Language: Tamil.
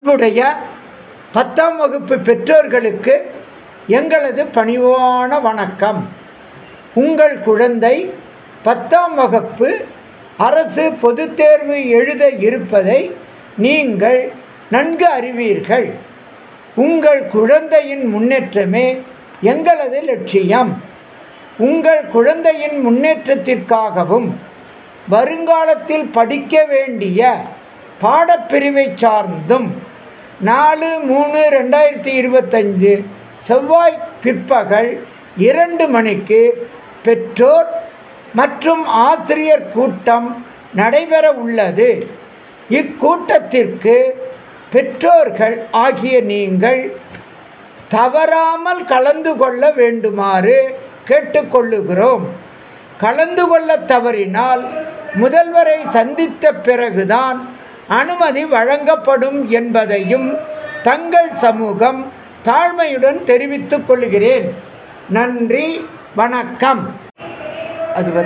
அன்புடைய பத்தாம் வகுப்பு பெற்றோர்களுக்கு எங்களது பணிவான வணக்கம் உங்கள் குழந்தை பத்தாம் வகுப்பு அரசு பொதுத் தேர்வு எழுத இருப்பதை நீங்கள் நன்கு அறிவீர்கள் உங்கள் குழந்தையின் முன்னேற்றமே எங்களது லட்சியம் உங்கள் குழந்தையின் முன்னேற்றத்திற்காகவும் வருங்காலத்தில் படிக்க வேண்டிய பாடப்பிரிவை சார்ந்தும் நாலு மூணு ரெண்டாயிரத்தி இருபத்தஞ்சு செவ்வாய் பிற்பகல் இரண்டு மணிக்கு பெற்றோர் மற்றும் ஆசிரியர் கூட்டம் நடைபெற உள்ளது இக்கூட்டத்திற்கு பெற்றோர்கள் ஆகிய நீங்கள் தவறாமல் கலந்து கொள்ள வேண்டுமாறு கேட்டுக்கொள்ளுகிறோம் கலந்து கொள்ள தவறினால் முதல்வரை சந்தித்த பிறகுதான் அனுமதி வழங்கப்படும் என்பதையும் தங்கள் சமூகம் தாழ்மையுடன் தெரிவித்துக் கொள்கிறேன் நன்றி வணக்கம் அது